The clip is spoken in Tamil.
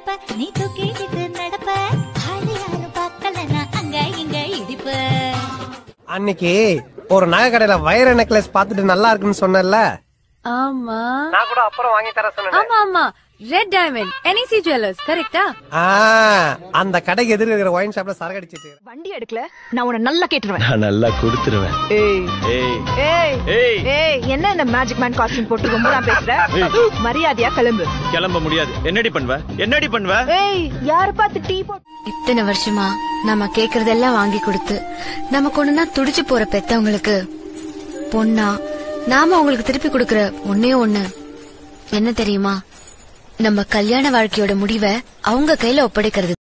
அடிப்ப நீ தூக்கிட்டு நடப்ப ஆளு யாரும் பார்க்கலனா அங்க இங்க இடிப்ப அன்னைக்கு ஒரு நகை கடையில வைர நெக்லஸ் பார்த்துட்டு நல்லா இருக்குன்னு சொன்னேன்ல ஆமா நான் கூட அப்புறம் வாங்கி தர சொன்னேன் ஆமா ஆமா ரெட் டைமண்ட் என்இசி ஜுவல்லர்ஸ் கரெக்டா ஆ, அந்த கடைக்கு எதிர இருக்கிற ஒயின் ஷாப்ல சரக்கு அடிச்சிட்டு வண்டி எடுக்கல நான் உன்னை நல்லா கேட்டுருவேன் நான் நல்லா கொடுத்துருவேன் ஏய் ஏய் ஏய் ஏய் ஏய் என்ன இந்த மேஜிக் மேன் காஸ்டியூம் போட்டு ரொம்ப நான் பேசுற மரியாதையா கிளம்பு கிளம்ப முடியாது என்னடி பண்ணுவ என்னடி பண்ணுவ ஏய் யார பார்த்து டீ போட்டு இத்தனை வருஷமா நம்ம கேக்குறதெல்லாம் வாங்கி கொடுத்து நமக்கு ஒண்ணுனா துடிச்சு போற பெத்தவங்களுக்கு பொண்ணா நாம அவங்களுக்கு திருப்பி கொடுக்கற ஒன்னே ஒண்ணு என்ன தெரியுமா நம்ம கல்யாண வாழ்க்கையோட முடிவை அவங்க கையில ஒப்படைக்கிறது